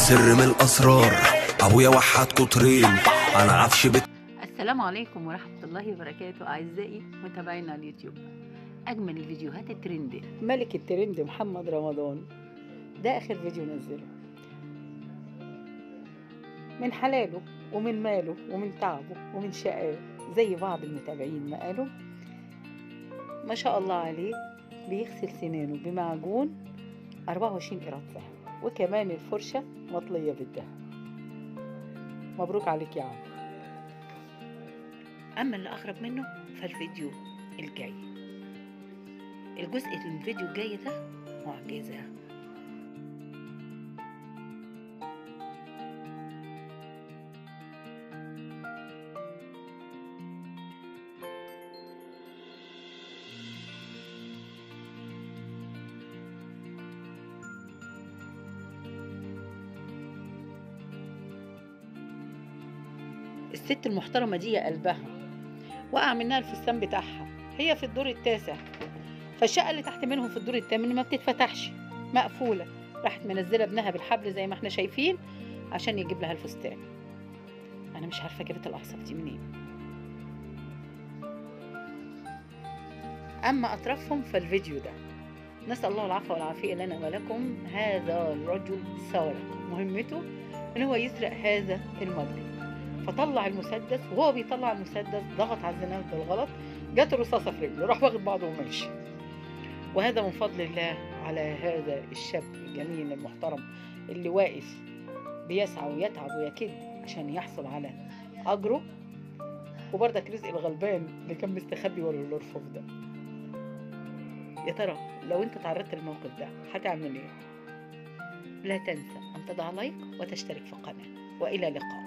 سر من الاسرار ابويا وحد قطرين انا عفش بت السلام عليكم ورحمة الله وبركاته أعزائي متابعينا على اليوتيوب أجمل الفيديوهات الترند ملك الترند محمد رمضان ده آخر فيديو نزله من حلاله ومن ماله ومن تعبه ومن شقاه زي بعض المتابعين ما قالوا ما شاء الله عليه بيغسل سنانه بمعجون 24 قيراط ذهب وكمان الفرشة مطلية بالذهب مبروك عليك يا عم أما اللي أغرب منه فالفيديو الجاي الجزء من الفيديو الجاي ده معجزة الست المحترمة دي يا قلبها وقع منها الفستان بتاعها هي في الدور التاسع فالشقة اللي تحت منهم في الدور الثامن ما بتتفتحش مقفولة راحت منزلة ابنها بالحبل زي ما احنا شايفين عشان يجيب لها الفستان أنا مش عارفة جابت الأعصاب دي منين أما أطرافهم فالفيديو ده نسأل الله العفو والعافية لنا ولكم هذا الرجل سارق مهمته إن هو يسرق هذا المبلغ فطلع المسدس وهو بيطلع المسدس ضغط على الزناد بالغلط جت الرصاصه في رجله راح واخد بعضه وماشي وهذا من فضل الله على هذا الشاب الجميل المحترم اللي واقف بيسعى ويتعب ويكد عشان يحصل على اجره وبرضك رزق الغلبان اللي كان مستخبي ورا الارفف ده يا ترى لو انت تعرضت للموقف ده هتعمل ايه لا تنسى ان تضع لايك وتشترك في القناه والى اللقاء